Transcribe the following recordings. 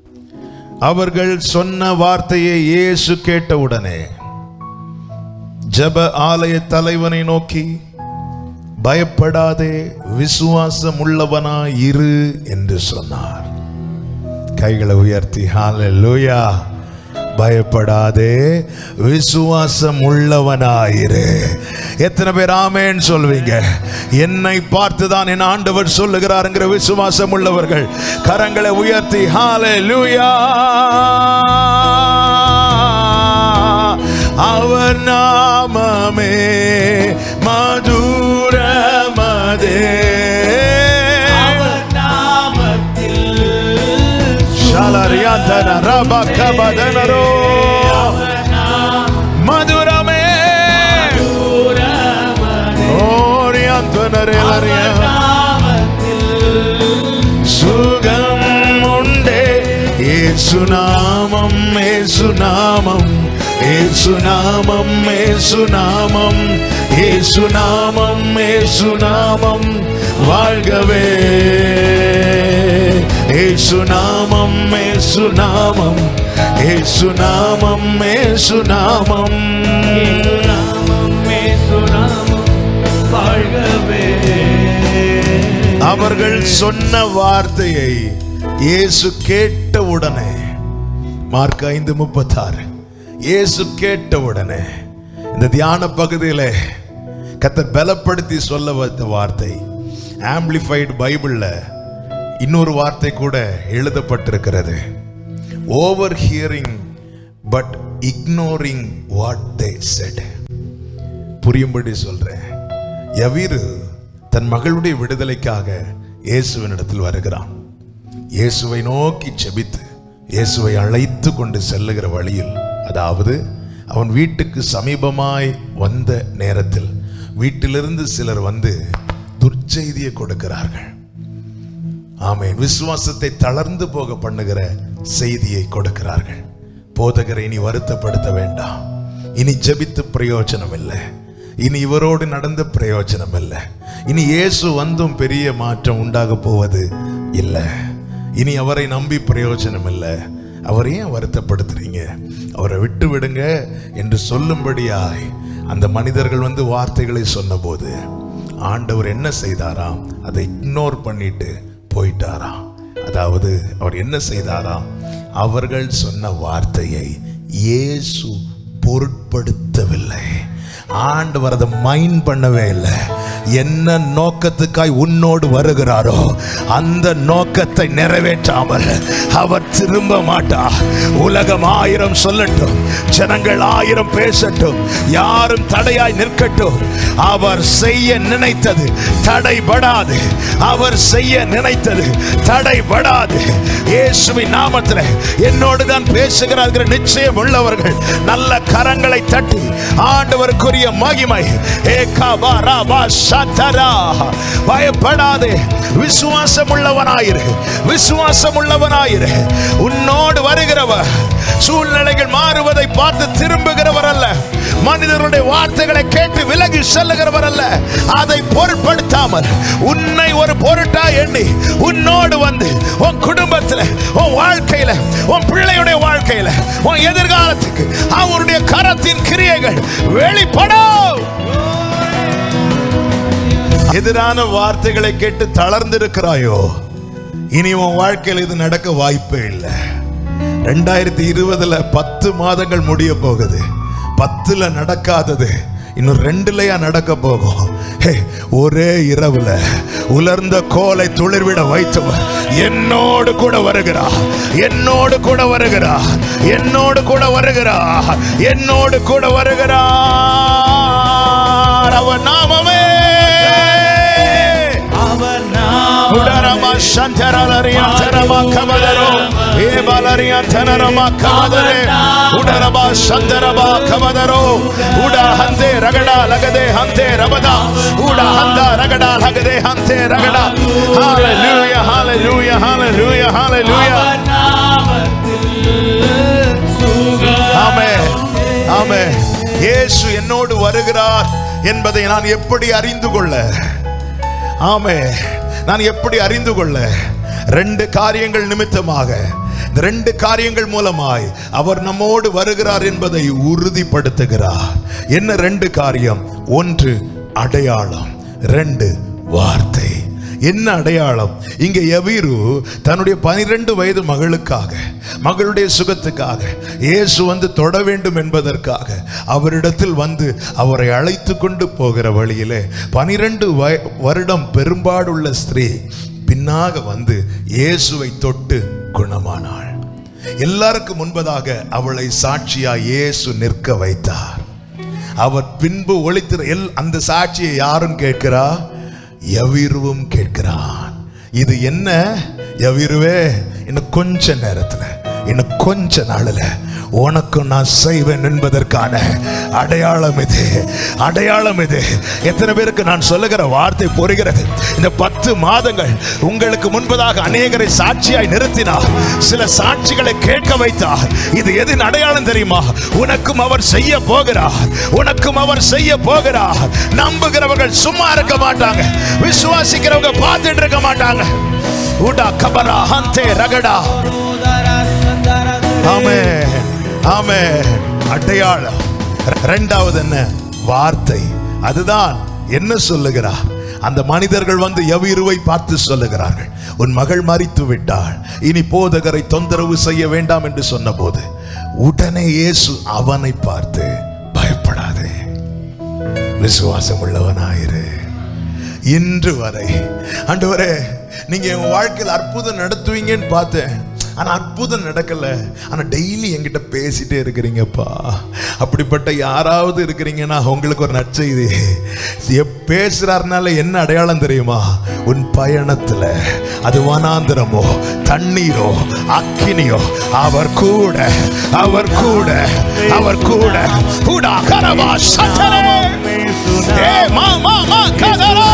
அவர்கள் சொன்ன வார்த்தையை இயேசு கேட்டவுடனே ஜெப ஆலய தலைவனை நோக்கி பயப்படாதே விசுவாசம் உள்ளவனாய் இரு என்று சொன்னார் கைகளை உயர்த்தி ஹalleluya பயப்படாதே விசுவாசம் உள்ளவனாயிரு எத்தனை பேர் ஆமேன்னு சொல்வீங்க என்னை பார்த்துதான் என் ஆண்டவர் சொல்லுகிறாருங்கிற விசுவாசம் உள்ளவர்கள் கரங்களை உயர்த்தி ஹalleluya அவர் நாமமே மதுரமதே அவர் நாமத்தில் ஷாலரியாந்தன ரபகபதனரோ அவர் மதுரமே நாமத்தில் ஓரியாந்தனரேலரியா சுகம் உண்டே ஏசுநாமம் ஏசுநாமம் ஏசுநாமம் ஏசுநாமம் ஏசுநாமம் ஏசுநாமம் வாழ்கவே ஏசுநாமம் ஏசுநாமம் ஏசுநாமம் ஏசுநாமம் நாமமே சுனாமம் வாழ்கவே அவர்கள் சொன்ன வார்த்தையை இயேசு கேட்ட உடனே மார்க் ஐந்து முப்பத்தாறு இயேசு கேட்ட உடனே இந்த தியான பகுதியில கத்தர் பலப்படுத்தி சொல்ல வந்த வார்த்தை ஆம்பிளிஃபைடு பைபிள்ல இன்னொரு வார்த்தை கூட எழுதப்பட்டிருக்கிறது over hearing but ignoring what they said புரியும்படி சொல்றேன் யவீரு தன் மகளுடைய விடுதலைக்காக இயேசுவினிடத்தில் வருகிறான் இயேசுவை நோக்கி செபித்து இயேசுவை அழைத்து கொண்டு செல்லுகிற வழியில் அதாவது அவன் வீட்டுக்கு சமீபமாய் வந்த நேரத்தில் வீட்டிலிருந்து சிலர் வந்து துர்ச்செய்தியை கொடுக்கிறார்கள் ஆமென் விசுவாசத்தை தளர்ந்து போக பண்ணுகிற செய்தியை கொடுக்கிறார்கள் போதகரை இனி வருத்தப்படுத்த வேண்டாம் இனி ஜெபித்து பிரயோஜனம் இல்லை இனி இவரோடு நடந்த பிரயோஜனம் இல்லை இனி இயேசு வந்தும் பெரிய மாற்றம் உண்டாக போவது இல்லை இனி அவரை நம்பி பிரயோஜனம் இல்லை அவரை ஏன் வருத்தப்படுத்துறீங்க அவரை விட்டு விடுங்க என்று சொல்லும்படியாய் அந்த மனிதர்கள் வந்து வார்த்தைகளை சொன்னபோது ஆண்டவர் என்ன செய்தாராம் அதை இக்னோர் பண்ணிட்டு போயிட்டாராம் அதாவது அவர் என்ன செய்தாராம் அவர்கள் சொன்ன வார்த்தையை இயேசு பொருட்படுத்தவில்லை ஆண்டவர் அதை மைண்ட் பண்ணவே இல்லை என்ன நோக்கத்துக்காய் உன்னோடு வருகிறாரோ அந்த நோக்கத்தை நிறைவேற்றாமல் அவர் திரும்ப மாட்டார் உலகம் ஆயிரம் சொல்லட்டும் ஜனங்கள் ஆயிரம் பேசட்டும் யாரும் தடையாய் நிற்கட்டும் அவர் செய்ய நினைத்தது தடைபடாது அவர் செய்ய நினைத்தது தடைபடாது இயேசுவின் நாமத்தில் என்னோடு தான் பேசுகிறார்கள் நிச்சயம் உள்ளவர்கள் நல்ல கரங்களை தட்டி ஆண்டவருக்குரிய மகிமை ஏகா ராபா சதரா பயப்படாதே விசுவாசம் உள்ளவனாயிரு விசுவாசம் உள்ளவனாயிரு உன்னோடு வருகிறவர் சூழ்நிலைகள் மாறுவதை பார்த்து திரும்புகிறவர் அல்ல மனிதருடைய வார்த்தைகளை கேட்டு விலகி செல்லுகிறவர் அல்ல அதை பொருட்படுத்தாமல் உன்னை ஒரு பொருட்டா எண்ணி உன்னோடு வந்து உன் குடும்பத்தில் உன் வாழ்க்கையில உன் பிள்ளையுடைய வாழ்க்கையில உன் எதிர்காலத்துக்கு அவருடைய கரத்தின் கிரியைகள் வெளிப்படும் எதிரான வார்த்தைகளை கேட்டு தளர்ந்திருக்கிறாயோ இனி உன் வாழ்க்கையில் இது நடக்க வாய்ப்பே இல்லை ரெண்டாயிரத்தி இருபதுல பத்து மாதங்கள் முடிய போகுது பத்துல நடக்காதது இன்னும் ரெண்டுலயா நடக்க போகும் ஹே, ஒரே இரவுல உலர்ந்த கோலை துளிர்விட வைத்தவர் என்னோடு கூட வருகிறா என்னோடு கூட வருகிறா என்னோடு கூட வருகிறா என்னோடு கூட வருகிறா அவர் நாமமே அவர் நாம உடரமா சந்தரலரியா தரமா கமதரோ ஏபலரியா தனரமா கமதரே உடரமா சந்தரமா கமதரோ உட ஹந்தே ரகடா லகதே ஹந்தே ரபதா உட ஹந்தா ரகடா லகதே ஹந்தே ரகடா ஹalleluya hallelujah hallelujah hallelujah அவர் நாமத்தில் சுகம் ஆமே ஆமே இயேசு என்னோடு வருகிறார் என்பதை நான் எப்படி அறிந்து கொள்ள ஆமே நான் எப்படி அறிந்து கொள்ள ரெண்டு காரியங்கள் நிமித்தமாக இந்த ரெண்டு காரியங்கள் மூலமாய் அவர் நம்மோடு வருகிறார் என்பதை உறுதிப்படுத்துகிறார் என்ன ரெண்டு காரியம் ஒன்று அடையாளம் ரெண்டு வார்த்தை என்ன அடையாளம் இங்க எவீரு தன்னுடைய பனிரெண்டு வயது மகளுக்காக மகளுடைய சுகத்துக்காக இயேசு வந்து தொட வேண்டும் என்பதற்காக அவரிடத்தில் வந்து அவரை அழைத்து கொண்டு போகிற வழியிலே பனிரெண்டு வய- வருடம் பெரும்பாடுள்ள ஸ்திரீ பின்னாக வந்து இயேசுவை தொட்டு குணமானாள் எல்லாருக்கும் முன்பதாக அவளை சாட்சியா இயேசு நிற்க வைத்தார் அவர் பின்பு ஒளித்திர எல் அந்த சாட்சியை யாரும் கேட்கிறா எவிருவும் கேட்கிறான் இது என்ன எவிருவே இன்னும் கொஞ்ச நேரத்துல இன்னும் கொஞ்ச நாள்ல உனக்கும் நான் செய்வேன் என்பதற்கான அடையாளம் இது அடையாளம் இது எத்தனை பேருக்கு நான் சொல்லுகிற வார்த்தை புரிகிறது இந்த பத்து மாதங்கள் உங்களுக்கு முன்பதாக அநேகரை சாட்சியாய் நிறுத்தினார் சில சாட்சிகளை கேட்க வைத்தார் இது எதின் அடையாளம் தெரியுமா உனக்கும் அவர் செய்ய போகிறார் உனக்கும் அவர் செய்ய போகிறார் நம்புகிறவர்கள் சும்மா இருக்க மாட்டாங்க விசுவாசிக்கிறவங்க பார்த்துட்டு இருக்க மாட்டாங்க உடா கபரா ஹந்தே ரகடா ஆமே ஆமே அடையாளம் இரண்டாவது என்ன வார்த்தை அதுதான் என்ன சொல்லுகிறார் அந்த மனிதர்கள் வந்து எவ்விருவை பார்த்து சொல்லுகிறார்கள் உன் மகள் மறித்து விட்டாள் இனி போதகரை தொந்தரவு செய்ய வேண்டாம் என்று சொன்னபோது உடனே இயேசு அவனை பார்த்து பயப்படாதே விசுவாசம் உள்ளவனாயிரு இன்று வரை ஆண்டவரே நீங்க என் வாழ்க்கையில் அற்புதம் நடத்துவீங்கன்னு பார்த்தேன் ஆனா அற்புதம் நடக்கல ஆனா டெய்லி என்கிட்ட பேசிட்டே இருக்கிறீங்கப்பா அப்படிப்பட்ட யாராவது இருக்கிறீங்கன்னா உங்களுக்கு ஒரு நற்செய்தி எப் பேசுறாருனால என்ன அடையாளம் தெரியுமா உன் பயணத்துல அது வனாந்திரமோ தண்ணீரோ அக்கினியோ அவர் கூட அவர் கூட அவர் கூட கூட கரவா சட்டரே ஏ மா மா மா கதரோ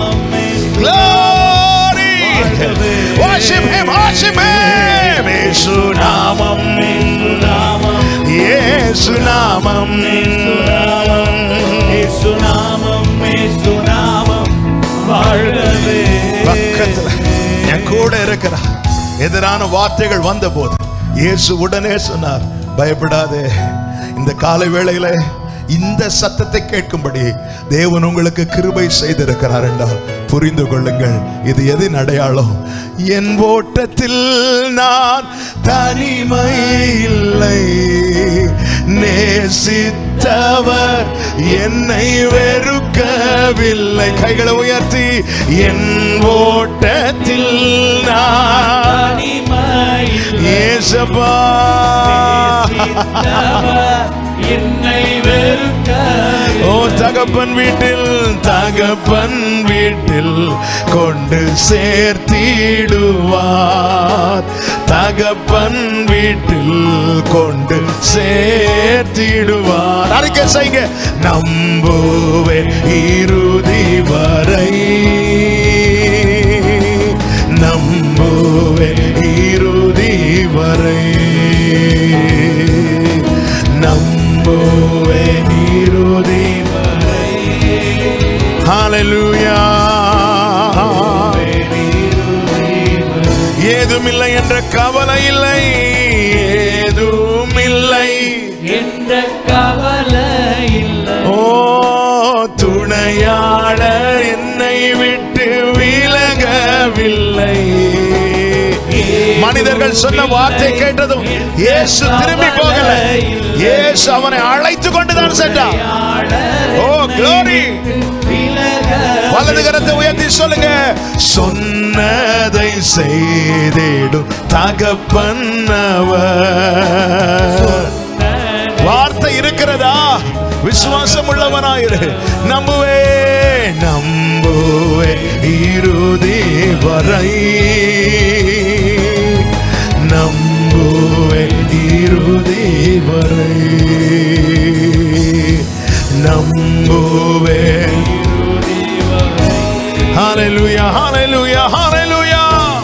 Glory! Worship Him, worship Him! இயேசு நாமம் இயேசு நாமம் பக்கத்துல என் கூட இருக்கிறார் எதிரான வார்த்தைகள் வந்த போது இயேசு உடனே சொன்னார் பயப்படாதே இந்த காலை வேளையில இந்த சத்தத்தை கேட்கும்படி தேவன் உங்களுக்கு கிருபை செய்திருக்கிறார் என்றால் புரிந்து கொள்ளுங்கள் இது எதின் அடையாளம் என் ஓட்டத்தில் நான் தனிமை இல்லை நேசித்தவர் என்னை வெறுக்கவில்லை கைகளை உயர்த்தி என் ஓட்டத்தில் நான் ஏசப்பா என்னை வெறுக்க ஓ தகப்பன் வீட்டில் தகப்பன் வீட்டில் கொண்டு சேர்த்திடுவார் தகப்பன் வீட்டில் கொண்டு சேர்த்திடுவார் அறிக்கை செய்யுங்க நம்புவே இறுதி வரை நம்புவே இறுதி வரை நம்புவே இறுதி வரை ஹalleluya ஏதுமில்லை என்ற கவலை இல்லை ஏதுமில்லை என்ற கவலை இல்லை ஓ துணையாளர் என்னை விட்டு விலகவில்லை மனிதர்கள் சொன்ன வார்த்தை கேட்டதும் இயேசு திரும்பி போகல இயேசு அவனை அழைத்து கொண்டுதான் சென்றார் ஓ glory வலது கரத்தை உயர்த்தி சொல்லுங்க சொன்னதை செய்திடும் தகப்பன் அவர் வார்த்தை இருக்கிறதா விசுவாசம் உள்ளவனாயிரு நம்புவே நம்புவே இறுதி வரை நம்புவே இறுதி வரை நம்புவே ஹalleluya ஹalleluya ஹalleluya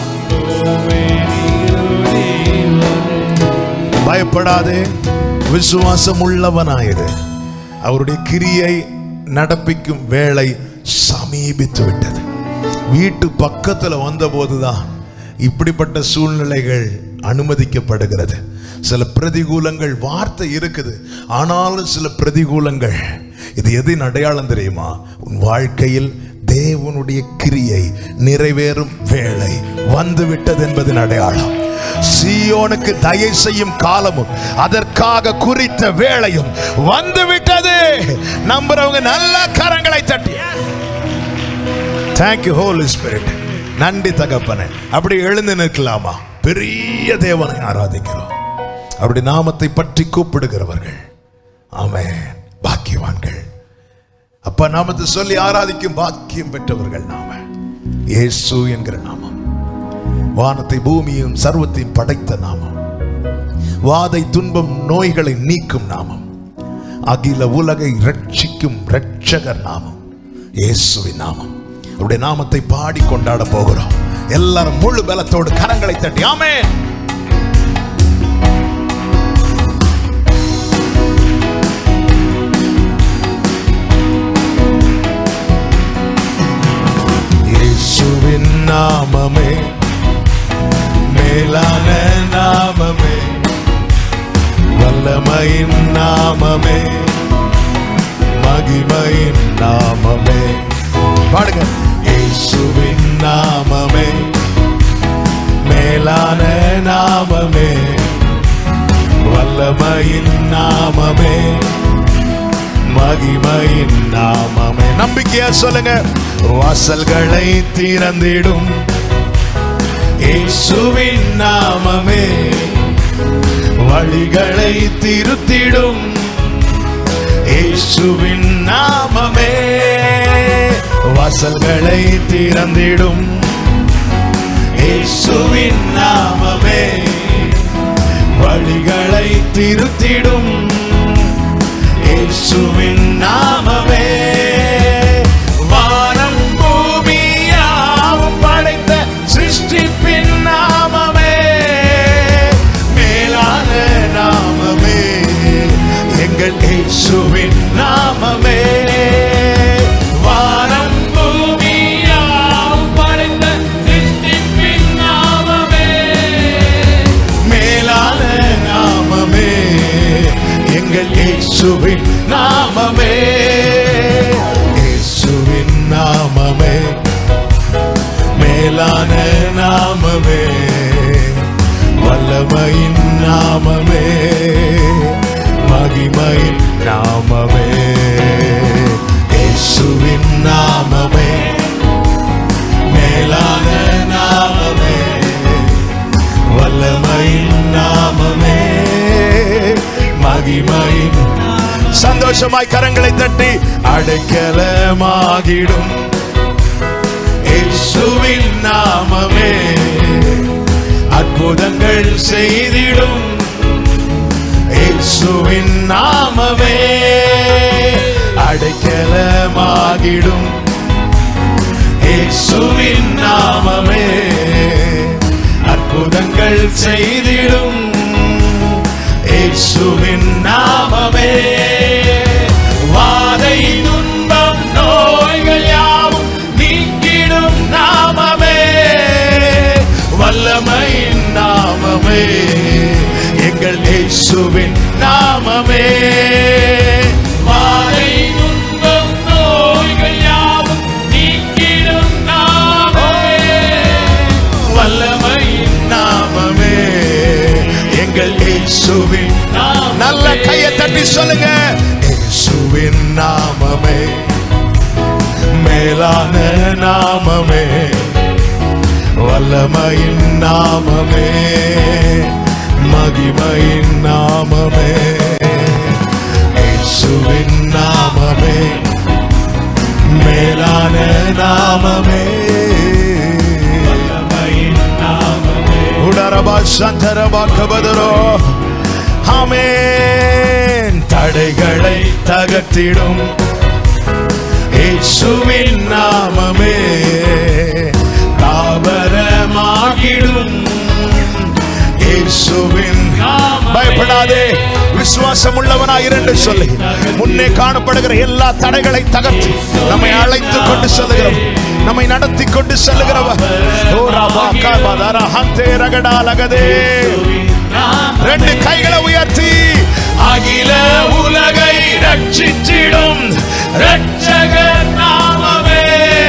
பயப்படாதே விசுவாசம் உள்ளவனாயிரு அவருடைய கிரியை நடப்பிக்கும் வேளை சமீபித்து விட்டது வீட்டு பக்கத்துல வந்தபோதுதான் இப்படிப்பட்ட சூழ்நிலைகள் அனுமதிக்கப்படுகிறது சில பிரதிகூலங்கள் வார்த்தை இருக்குது ஆனாலும் சில பிரதிகூலங்கள் இது எதின் அடையாளம் தெரியுமா உன் வாழ்க்கையில் தேவனுடைய கிரியை நிறைவேறும் வேளை வந்து விட்டது என்பதன் அடையாளம் சீயோனுக்கு தயை செய்யும் காலமும் அதற்காக குறித்த வேளையும் வந்து விட்டது நம்புறவங்க நல்ல கரங்களை தட்டி தேங்க்யூ ஹோலி ஸ்பிரிட் நன்றி தகப்பனே அப்படி எழுந்து நிற்கலாமா பெரிய தேவனை ஆராதிக்கிறோம் அப்படி நாமத்தை பற்றி கூப்பிடுகிறவர்கள் ஆமென் பாக்கியவான்கள் அப்பா நாமத்தை சொல்லி ஆராதிக்கும் பாக்கியம் பெற்றவர்கள் நாம இயேசு என்கிற நாமம் வானத்தை பூமியும் சர்வத்தையும் படைத்த நாமம் வாதை துன்பம் நோய்களை நீக்கும் நாமம் அகில உலகை ரட்சிக்கும் ரட்சகர் நாமம் இயேசுவின் நாமம் அவருடைய நாமத்தை பாடி கொண்டாட போகிறோம் எல்லாரும் முழு பலத்தோடு கரங்களை தட்டி ஆமென் இயேசுவின் நாமமே மேலான நாமமே வல்லமையின் நாமமே மகிமையின் நாமமே பாடுங்க இயேசுவின் நாமமே மேலான நாமமே வல்லமையின் நாமமே மகிமையின் நாமமே நம்பிக்கையா சொல்லுங்க வாசல்களை திறந்திடும் இயேசுவின் நாமமே வழிகளை திருத்திடும் இயேசுவின் நாமமே வாசல்களை திறந்திடும் இயேசுவின் நாமமே வழிகளை திருத்திடும் இயேசுவின் நாமமே வானம் பூமியாவும் படைத்த சிருஷ்டிப்பின் நாமமே மேலான நாமமே எங்கள் இயேசுவின் நாமமே வானம் பூமியாம் படைத்த சிருஷ்டிப்பின் நாமமே மேலான நாமமே எங்கள் இயேசுவின் நாமமே இயேசுவின் நாமமே மேலான நாமமே வல்லமையின் நாமமே மகிமையின் நாமமே இயேசுவின் நாமமே மேலான நாமமே வல்லமையின் நாமமே மகிமையின் சந்தோஷமாய் கரங்களை தட்டி அடைக்கலமாகிடும் இயேசுவின் நாமமே அற்புதங்கள் செய்திடும் இயேசுவின் நாமமே அடைக்கலமாகிடும் இயேசுவின் நாமமே அற்புதங்கள் செய்திடும் இயேசுவின் நாமமே வாதை துன்பம் நோய்கள் யாவும் நீக்கிடும் நாமமே வல்லமையின் நாமமே எங்கள் இயேசுவின் நாமமே வாதை துன்பம் நோய்கள் யாவும் நீக்கிடும் நாமமே வல்லமையின் நாமமே எங்கள் இயேசுவின் நாமமே. நல்ல கையை தட்டி சொல்லுங்க இயேசுவின் நாமமே மேலான நாமமே வல்லமையின் நாமமே மகிமையின் நாமமே இயேசுவின் நாமமே மேலான நாமமே வல்லமையின் நாமமே உடரபா சந்தரபா கபதரோ ஆமென் தடைகளை தகர்த்திடும் இயேசுவின் நாமமே தாபரமாகிடும் இயேசுவின் நாமமே. பயப்படாதே விசுவாசம் உள்ளவனாய் இரண்டு சொல்லி முன்னே காணப்படுகிற எல்லா தடைகளை தகர்த்து நம்மை அழைத்து கொண்டு செல்லுகிறோம் நம்மை நடத்தி கொண்டு செல்லுகிறவர் ஓ ராபா காபா தாரா ஹந்தே ரகடா லகதே ரெண்டு கைகளை உயர்த்தி அகில உலகை ரட்சிச்சிடும் ரட்சகர் நாமமே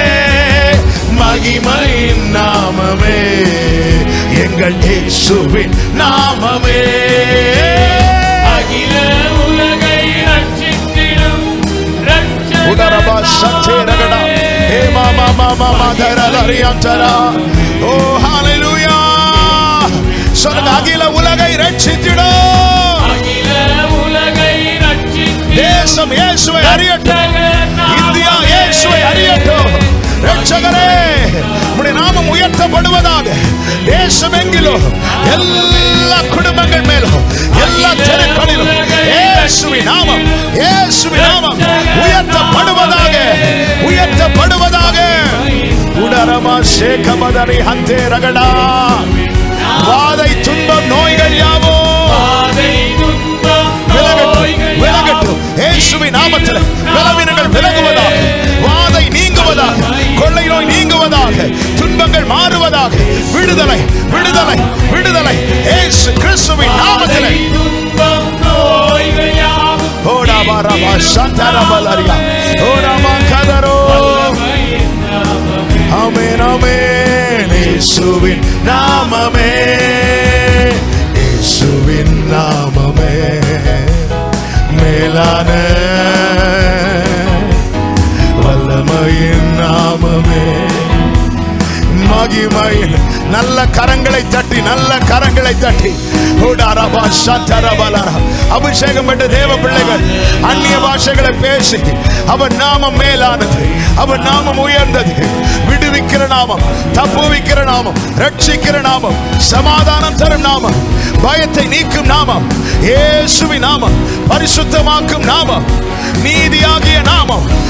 மகிமையின் நாமமே எங்கள் இயேசுவின் நாமமே அகில உலகை ரட்சித்திடும் உடரபா சத்தே ரகடா ஏ மாமா மாமா மாதரா லரியாந்தரா ஓ ஹalleluya சொல்லுங்க அகில உலகை ரட்சித்திடும் அகில உலகை ரட்சித்திடும் தேசம் இயேசுவை அறியட்டும் ரட்சகர் நாமமே. இந்தியா இயேசுவை அறியட்டும் ரட்சகரே உடைய நாமம் உயர்த்தப்படுவதாக தேசம் எங்கிலும் எல்லா குடும்பங்கள் மேலும் எல்லா தெருக்களிலும் இயேசுவின் நாமம் இயேசுவின் நாமம் உயர்த்தப்படுவதாக உயர்த்தப்படுவதாக உடரமா சேகமதரை ஹந்தே ரகடா வாதை துன்பம் நோய்கள் யாவோ பாதை துன்பம் விலகட்டும் நோய்கள் விலகட்டும் இயேசுவின் நாமத்தில் விலவினங்கள் விலகுவதாக வாதை நீங்குவதாக கொள்ளை நோய் நீங்குவதாக துன்பங்கள் மாறுவதாக விடுதலை விடுதலை விடுதலை இயேசு கிறிஸ்துவின் நாமத்தில் பாதை துன்பம் நோய்கள் யாவும் ஓடா பாரபா சந்தரபலரியா ஓடாமா கதரோ வல்லமையின் நாமமே. ஆமென் ஆமென் இயேசுவின் நாமமே இயேசுவின் நாமமே மேலான வல்லமையின் நாமமே மகிமையின் நல்ல கரங்களை தட்டி நல்ல கரங்களை தட்டி உடாரபா சத்தரபலரா. அபிஷேகம் பெற்ற தேவ பிள்ளைகள் அந்நிய பாஷைகளை பேசி அவர் நாமம் மேலானது அவர் நாமம் உயர்ந்தது விடுவிக்கிற நாமம் தப்புவிக்கிற நாமம் ரட்சிக்கிற நாமம் சமாதானம் தரும் நாமம் பயத்தை நீக்கும் நாமம் இயேசுவின் நாமம் பரிசுத்தமாக்கும் நாமம் நீதியாகிய நாமம்